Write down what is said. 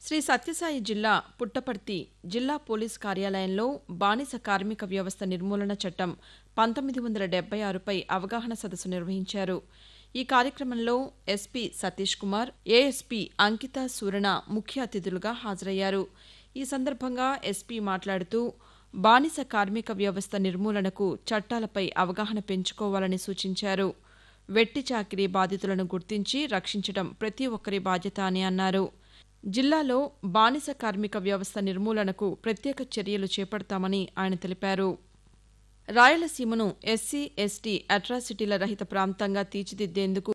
శ్రీ సత్యసాయి జిల్లా పుట్టపర్తి జిల్లా పోలీస్ కార్యాలయంలో బానిస కార్మిక వ్యవస్థ నిర్మూలన చట్టం పంతొమ్మిది వందల డెబ్బై ఆరుపై అవగాహన సదస్సు నిర్వహించారు ఈ కార్యక్రమంలో ఎస్పీ సతీష్ కుమార్ ఏఎస్పీ అంకిత సూరణ ముఖ్య అతిథులుగా హాజరయ్యారు ఈ సందర్భంగా ఎస్పీ మాట్లాడుతూ బానిస కార్మిక వ్యవస్థ నిర్మూలనకు చట్టాలపై అవగాహన పెంచుకోవాలని సూచించారు వెట్టి చాకిరీ బాధితులను గుర్తించి రక్షించడం ప్రతి ఒక్కరి బాధ్యత అని అన్నారు జిల్లాలో బానిస కార్మిక వ్యవస్థ నిర్మూలనకు ప్రత్యేక చర్యలు చేపడతామని ఆయన తెలిపారు రాయలసీమను ఎస్సీ ఎస్టీ అట్రాసిటీల రహిత ప్రాంతంగా తీర్చిదిద్దేందుకు